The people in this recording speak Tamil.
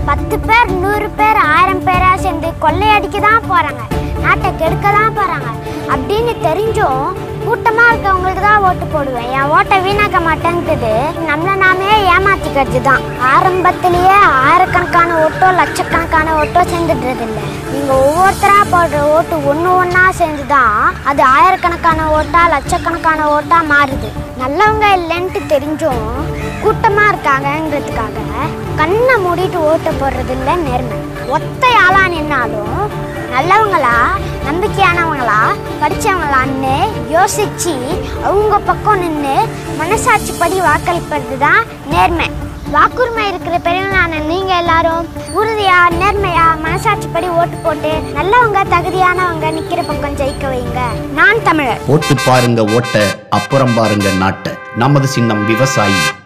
பத்து பேர் நூறு பேர் ஆயிரம் பேரா சேர்ந்து கொள்ளையடிக்க தான் போறாங்க நாட்டை கெடுக்க தான் போறாங்க அப்படின்னு தெரிஞ்சும் கூட்டமா இருக்கவங்களுக்கு தான் ஓட்டு போடுவேன் என் ஓட்டை வீணாக்க மாட்டேங்குது நம்மள நாமே ஏமாத்திக்கிறது தான் ஆரம்பத்திலேயே ஆயிரக்கணக்கான ஓட்டோ லட்சக்கணக்கான ஓட்டோ சேர்ந்துடுறது இல்லை நீங்க ஒவ்வொருத்தரா போடுற ஓட்டு ஒன்று ஒன்றா சேர்ந்து தான் அது ஆயிரக்கணக்கான ஓட்டா லட்சக்கணக்கான ஓட்டா மாறுது நல்லவங்க இல்லைன்ட்டு தெரிஞ்சும் கூட்டமா இருக்காங்கங்கிறதுக்காக கண்ணை மூடிட்டு ஓட்டு போடுறது இல்லை நேர்மை ஒத்தை ஆளா நின்னாலும் நல்லவங்களா நம்பிக்கையானவங்களா படிச்சவங்களான்னு யோசிச்சு அவங்க பக்கம் நின்று மனசாட்சிப்படி வாக்களிப்பது தான் நேர்மை வாக்குரிமை இருக்கிற பெரியவங்களான நீங்க எல்லாரும் உறுதியா நேர்மையா மனசாட்சிப்படி ஓட்டு போட்டு நல்லவங்க தகுதியானவங்க நிக்கிற பக்கம் ஜெயிக்க வைங்க நான் தமிழர் ஓட்டு பாருங்க ஓட்ட அப்புறம் பாருங்க நாட்ட நமது சின்னம் விவசாயி